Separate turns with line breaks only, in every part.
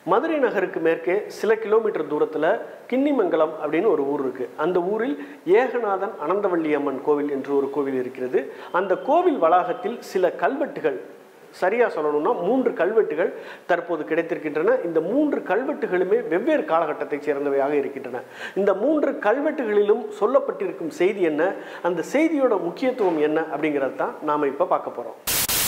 மதுரை நகருக்கு மேற்கே சில கிலோமீட்டர் தூரத்தில் கிண்ணிமங்கலம் அப்படின்னு ஒரு ஊர் இருக்குது அந்த ஊரில் ஏகநாதன் அனந்தவள்ளி அம்மன் கோவில் என்று ஒரு கோவில் இருக்கிறது அந்த கோவில் வளாகத்தில் சில கல்வெட்டுகள் சரியாக சொல்லணும்னா மூன்று கல்வெட்டுகள் தற்போது கிடைத்திருக்கின்றன இந்த மூன்று கல்வெட்டுகளுமே வெவ்வேறு காலகட்டத்தைச் சேர்ந்தவையாக இருக்கின்றன இந்த மூன்று கல்வெட்டுகளிலும் சொல்லப்பட்டிருக்கும் செய்தி என்ன அந்த செய்தியோட முக்கியத்துவம் என்ன அப்படிங்கிறது தான் நாம் இப்போ பார்க்க போகிறோம்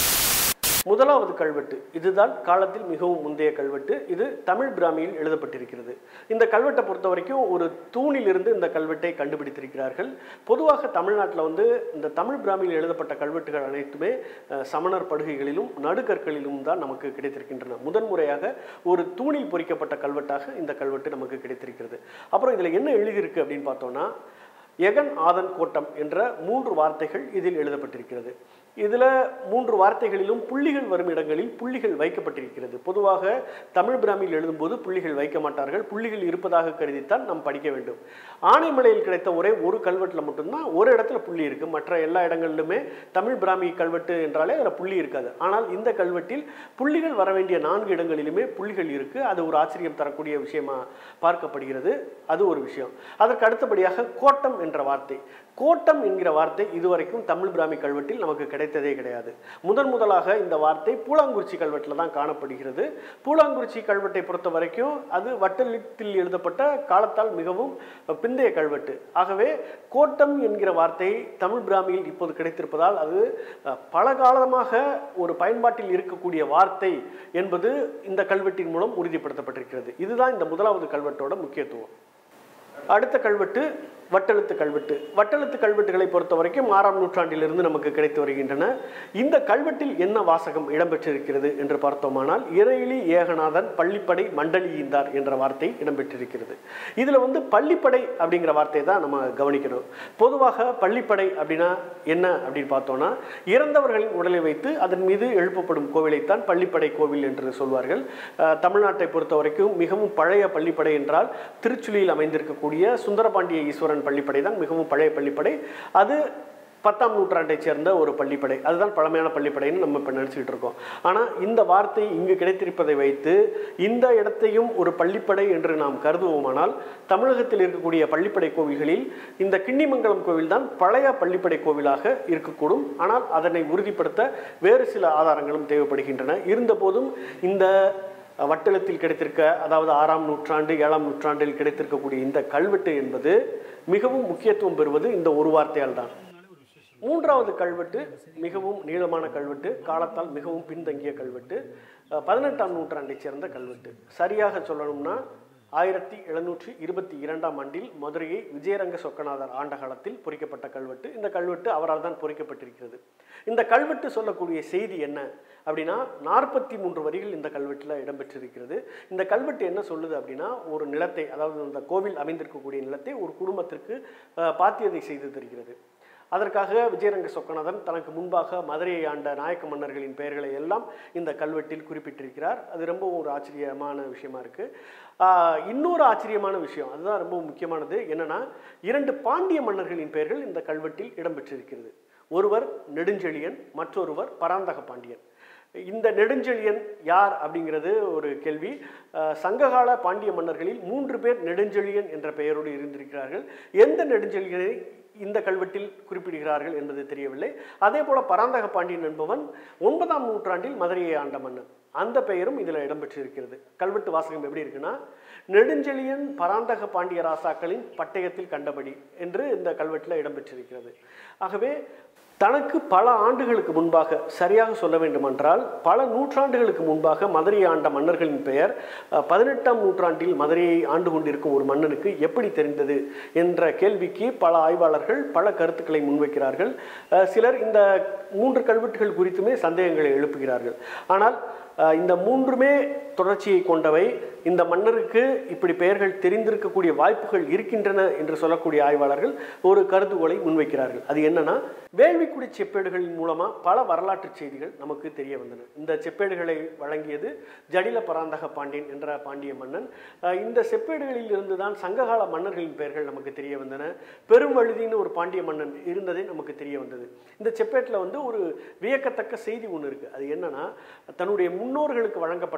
முதலாவது கல்வெட்டு இதுதான் காலத்தில் மிகவும் முந்தைய கல்வெட்டு இது தமிழ் பிராமியில் எழுதப்பட்டிருக்கிறது இந்த கல்வெட்டை பொறுத்த வரைக்கும் ஒரு தூணிலிருந்து இந்த கல்வெட்டை கண்டுபிடித்திருக்கிறார்கள் பொதுவாக தமிழ்நாட்டில் வந்து இந்த தமிழ் பிராமியில் எழுதப்பட்ட கல்வெட்டுகள் அனைத்துமே அஹ், சமணர் படுகைகளிலும் நடுகற்களிலும் தான் நமக்கு கிடைத்திருக்கின்றன முதன்முறையாக ஒரு தூணில் பொறிக்கப்பட்ட கல்வெட்டாக இந்த கல்வெட்டு நமக்கு கிடைத்திருக்கிறது அப்புறம் இதில் என்ன எழுதியிருக்கு அப்படின்னு பார்த்தோம்னா எகன் ஆதன் கோட்டம் என்ற மூன்று வார்த்தைகள் இதில் எழுதப்பட்டிருக்கிறது இதில் மூன்று வார்த்தைகளிலும் புள்ளிகள் வரும் இடங்களில் புள்ளிகள் வைக்கப்பட்டிருக்கிறது பொதுவாக தமிழ் பிராமியில் எழுதும்போது புள்ளிகள் வைக்க மாட்டார்கள் புள்ளிகள் இருப்பதாக கருதித்தான் நாம் படிக்க வேண்டும் ஆனைமலையில் கிடைத்த ஒரே ஒரு கல்வெட்டில் மட்டும்தான் ஒரு இடத்துல புள்ளி இருக்குது மற்ற எல்லா இடங்களிலுமே தமிழ் பிராமி கல்வெட்டு என்றாலே அதில் புள்ளி இருக்காது ஆனால் இந்த கல்வெட்டில் புள்ளிகள் வர வேண்டிய நான்கு இடங்களிலுமே புள்ளிகள் இருக்குது அது ஒரு ஆச்சரியம் தரக்கூடிய விஷயமா பார்க்கப்படுகிறது அது ஒரு விஷயம் அதற்கு அடுத்தபடியாக கோட்டம் என்ற வார்த்தை கோட்டம் என்கிற வார்த்தை இதுவரைக்கும் தமிழ் பிராமி கல்வெட்டில் நமக்கு கிடைத்ததே கிடையாது முதன் முதலாக இந்த வார்த்தை பூலாங்குறிச்சி கல்வெட்டில் தான் காணப்படுகிறது பூலாங்குறிச்சி கல்வெட்டை பொறுத்த வரைக்கும் அது வட்டெழுத்தில் எழுதப்பட்ட காலத்தால் மிகவும் பிந்தைய கல்வெட்டு ஆகவே கோட்டம் என்கிற வார்த்தை தமிழ் பிராமியில் இப்போது கிடைத்திருப்பதால் அது அஹ், பல காலமாக ஒரு பயன்பாட்டில் இருக்கக்கூடிய வார்த்தை என்பது இந்த கல்வெட்டின் மூலம் உறுதிப்படுத்தப்பட்டிருக்கிறது இதுதான் இந்த முதலாவது கல்வெட்டோட முக்கியத்துவம் அடுத்த கல்வெட்டு வட்டெழுத்து கல்வெட்டு வட்டெழுத்து கல்வெட்டுகளை பொறுத்த வரைக்கும் ஆறாம் நூற்றாண்டிலிருந்து நமக்கு கிடைத்து வருகின்றன இந்த கல்வெட்டில் என்ன வாசகம் இடம்பெற்றிருக்கிறது என்று பார்த்தோமானால் இறையிலி ஏகநாதன் பள்ளிப்படை மண்டலியிந்தார் என்ற வார்த்தை இடம்பெற்றிருக்கிறது இதில் வந்து பள்ளிப்படை அப்படிங்கிற வார்த்தையை தான் நம்ம கவனிக்கணும் பொதுவாக பள்ளிப்படை அப்படின்னா என்ன அப்படின்னு பார்த்தோம்னா இறந்தவர்களின் உடலை வைத்து அதன் மீது எழுப்பப்படும் கோவிலைத்தான் பள்ளிப்படை கோவில் என்று சொல்வார்கள் அஹ், தமிழ்நாட்டை பொறுத்த வரைக்கும் மிகவும் பழைய பள்ளிப்படை என்றால் திருச்சுழியில் அமைந்திருக்கக்கூடிய சுந்தரபாண்டிய ஈஸ்வரன் பள்ளிப்படை தான் மிகவும் பழைய பள்ளிப்படை அது பத்தாம் நூற்றாண்டைச் சேர்ந்த ஒரு பள்ளிப்படை அதுதான் பழமையான பள்ளிப்படைன்னு நம்ம இப்போ நினச்சிக்கிட்டு இருக்கோம் ஆனால் இந்த வார்த்தை இங்கு கிடைத்திருப்பதை வைத்து இந்த இடத்தையும் ஒரு பள்ளிப்படை என்று நாம் கருதுவோமானால் தமிழகத்தில் இருக்கக்கூடிய பள்ளிப்படை கோவில்களில் இந்த கிண்ணிமங்கலம் கோவில் தான் பழைய பள்ளிப்படை கோவிலாக இருக்கக்கூடும் ஆனால் அதனை உறுதிப்படுத்த வேறு சில ஆதாரங்களும் தேவைப்படுகின்றன இருந்தபோதும் இந்த வட்டெழுத்தில் கிடைத்திருக்க அதாவது ஆறாம் நூற்றாண்டு ஏழாம் நூற்றாண்டில் கிடைத்திருக்கக்கூடிய இந்த கல்வெட்டு என்பது மிகவும் முக்கியத்துவம் பெறுவது இந்த ஒரு வார்த்தையால் தான் மூன்றாவது கல்வெட்டு மிகவும் நீளமான கல்வெட்டு காலத்தால் மிகவும் பின்தங்கிய கல்வெட்டு அஹ், பதினெட்டாம் நூற்றாண்டைச் சேர்ந்த கல்வெட்டு சரியாக சொல்லணும்னா ஆயிரத்தி எழுநூற்றி இருபத்தி இரண்டாம் ஆண்டில் மதுரையை விஜயரங்க சொக்கநாதர் ஆண்ட காலத்தில் பொறிக்கப்பட்ட கல்வெட்டு இந்த கல்வெட்டு அவரால் தான் பொறிக்கப்பட்டிருக்கிறது இந்த கல்வெட்டு சொல்லக்கூடிய செய்தி என்ன அப்படின்னா நாற்பத்தி மூன்று வரிகள் இந்த கல்வெட்டில் இடம்பெற்றிருக்கிறது இந்த கல்வெட்டு என்ன சொல்லுது அப்படின்னா ஒரு நிலத்தை அதாவது இந்த கோவில் அமைந்திருக்கக்கூடிய நிலத்தை ஒரு குடும்பத்திற்கு அஹ், பாத்தியதை செய்து தருகிறது அதற்காக விஜயரங்க சொக்கநாதன் தனக்கு முன்பாக மதுரையை ஆண்ட நாயக்க மன்னர்களின் பெயர்களை எல்லாம் இந்த கல்வெட்டில் குறிப்பிட்டிருக்கிறார் அது ரொம்ப ஒரு ஆச்சரியமான விஷயமா இருக்கு ஆஹ் இன்னொரு ஆச்சரியமான விஷயம் அதுதான் ரொம்ப முக்கியமானது என்னன்னா இரண்டு பாண்டிய மன்னர்களின் பெயர்கள் இந்த கல்வெட்டில் இடம்பெற்றிருக்கிறது ஒருவர் நெடுஞ்செழியன் மற்றொருவர் பராந்தக பாண்டியன் இந்த நெடுஞ்செழியன் யார் அப்படிங்கிறது ஒரு கேள்வி அஹ், சங்ககால பாண்டிய மன்னர்களில் மூன்று பேர் நெடுஞ்செழியன் என்ற பெயரோடு இருந்திருக்கிறார்கள் எந்த நெடுஞ்செழியனை இந்த கல்வெட்டில் குறிப்பிடுகிறார்கள் என்பது தெரியவில்லை அதே போல பராந்தக பாண்டியன் என்பவன் ஒன்பதாம் நூற்றாண்டில் மதுரையை ஆண்ட மன்னன் அந்த பெயரும் இதில் இடம்பெற்றிருக்கிறது கல்வெட்டு வாசகம் எப்படி இருக்குன்னா நெடுஞ்செழியன் பராந்தக பாண்டிய ராசாக்களின் பட்டயத்தில் கண்டபடி என்று இந்த கல்வெட்டில் இடம்பெற்றிருக்கிறது ஆகவே தனக்கு பல ஆண்டுகளுக்கு முன்பாக சரியாக சொல்ல வேண்டுமென்றால் பல நூற்றாண்டுகளுக்கு முன்பாக மதுரையை ஆண்ட மன்னர்களின் பெயர் அஹ், பதினெட்டாம் நூற்றாண்டில் மதுரையை ஆண்டு கொண்டிருக்கும் ஒரு மன்னனுக்கு எப்படி தெரிந்தது என்ற கேள்விக்கு பல ஆய்வாளர்கள் பல கருத்துக்களை முன்வைக்கிறார்கள் அஹ், சிலர் இந்த மூன்று கல்வெட்டுகள் குறித்துமே சந்தேகங்களை எழுப்புகிறார்கள் ஆனால் அஹ், இந்த மூன்றுமே தொடர்ச்சியை கொண்டவை இந்த மன்னருக்கு இப்படி பெயர்கள் தெரிந்திருக்கக்கூடிய வாய்ப்புகள் இருக்கின்றன என்று சொல்லக்கூடிய ஆய்வாளர்கள் ஒரு கருதுகோளை முன்வைக்கிறார்கள் அது என்னன்னா வேள்விக்குடி செப்பேடுகளின் மூலமா பல வரலாற்று செய்திகள் நமக்கு தெரிய வந்தன இந்த செப்பேடுகளை வழங்கியது ஜடில பராந்தக பாண்டியன் என்ற பாண்டிய மன்னன் அஹ் இந்த செப்பேடுகளில் இருந்துதான் சங்ககால மன்னர்களின் பெயர்கள் நமக்கு தெரிய வந்தன பெருவழுதின்னு ஒரு பாண்டிய மன்னன் இருந்ததே நமக்கு தெரிய வந்தது இந்த செப்பேட்டில் வந்து ஒரு வியக்கத்தக்க செய்தி ஒன்று இருக்கு அது என்னன்னா தன்னுடைய முன்னோர்களுக்கு வழங்கப்பட்ட நிலம்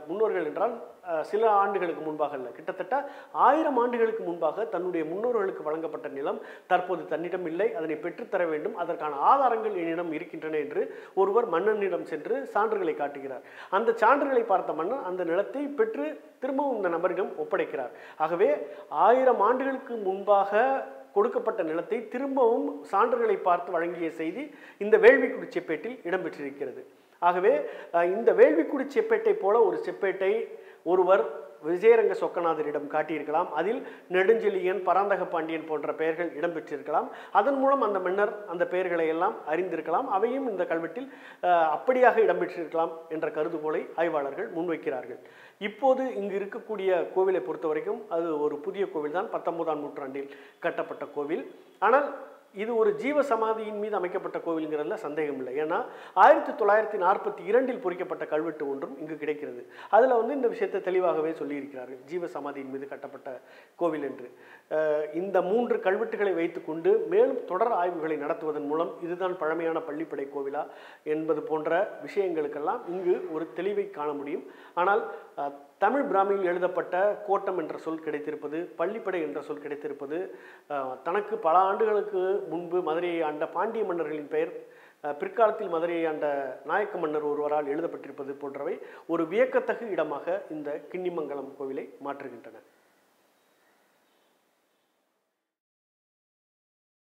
முன்னோர்கள் என்றால் அஹ், சில ஆண்டுகளுக்கு முன்பாக அல்ல கிட்டத்தட்ட ஆயிரம் ஆண்டுகளுக்கு முன்பாக தன்னுடைய முன்னோர்களுக்கு வழங்கப்பட்ட நிலம் தற்போது தன்னிடம் இல்லை அதனை பெற்றுத்தர வேண்டும் அதற்கான ஆதாரங்கள் என்னிடம் இருக்கின்றன என்று ஒருவர் மன்னனிடம் சென்று சான்றுகளை காட்டுகிறார் அந்த சான்றுகளை பார்த்த மன்னன் அந்த நிலத்தை பெற்று திரும்பவும் இந்த நபரிடம் ஒப்படைக்கிறார் ஆகவே ஆயிரம் ஆண்டுகளுக்கு முன்பாக கொடுக்கப்பட்ட நிலத்தை திரும்பவும் சான்றுகளை பார்த்து வழங்கிய செய்தி இந்த வேள்விக்குடி செப்பேட்டில் இடம்பெற்றிருக்கிறது ஆகவே அஹ், இந்த வேள்விக்குடி செப்பேட்டை போல ஒரு செப்பேட்டை ஒருவர் விஜயரங்க சொக்கநாதரிடம் காட்டியிருக்கலாம் அதில் நெடுஞ்செழியன் பராந்தக பாண்டியன் போன்ற பெயர்கள் இடம்பெற்றிருக்கலாம் அதன் மூலம் அந்த மன்னர் அந்த பெயர்களை எல்லாம் அறிந்திருக்கலாம் அவையும் இந்த கல்வெட்டில் அஹ், அப்படியாக இடம்பெற்றிருக்கலாம் என்ற கருதுகோளை ஆய்வாளர்கள் முன்வைக்கிறார்கள் இப்போது இங்கு இருக்கக்கூடிய கோவிலை பொறுத்த வரைக்கும் அது ஒரு புதிய கோவில் தான் பத்தொன்பதாம் நூற்றாண்டில் கட்டப்பட்ட கோவில் ஆனால் இது ஒரு ஜீவ சமாதியின் மீது அமைக்கப்பட்ட கோவிலுங்கிறதுல சந்தேகம் இல்லை ஏன்னா ஆயிரத்தி தொள்ளாயிரத்தி நாற்பத்தி இரண்டில் பொறிக்கப்பட்ட கல்வெட்டு ஒன்றும் இங்கு கிடைக்கிறது அதில் வந்து இந்த விஷயத்தை தெளிவாகவே சொல்லியிருக்கிறார்கள் ஜீவ சமாதியின் மீது கட்டப்பட்ட கோவில் என்று அஹ் இந்த மூன்று கல்வெட்டுகளை வைத்துக்கொண்டு மேலும் தொடர் ஆய்வுகளை நடத்துவதன் மூலம் இதுதான் பழமையான பள்ளிப்படை கோவிலா என்பது போன்ற விஷயங்களுக்கெல்லாம் இங்கு ஒரு தெளிவை காண முடியும் ஆனால் அஹ், தமிழ் பிராமியில் எழுதப்பட்ட கோட்டம் என்ற சொல் கிடைத்திருப்பது பள்ளிப்படை என்ற சொல் கிடைத்திருப்பது அஹ், தனக்கு பல ஆண்டுகளுக்கு முன்பு மதுரையை ஆண்ட பாண்டிய மன்னர்களின் பெயர் அஹ், பிற்காலத்தில் மதுரையை ஆண்ட நாயக்க மன்னர் ஒருவரால் எழுதப்பட்டிருப்பது போன்றவை ஒரு வியக்கத்தகு இடமாக இந்த கிண்ணிமங்கலம் கோவிலை மாற்றுகின்றன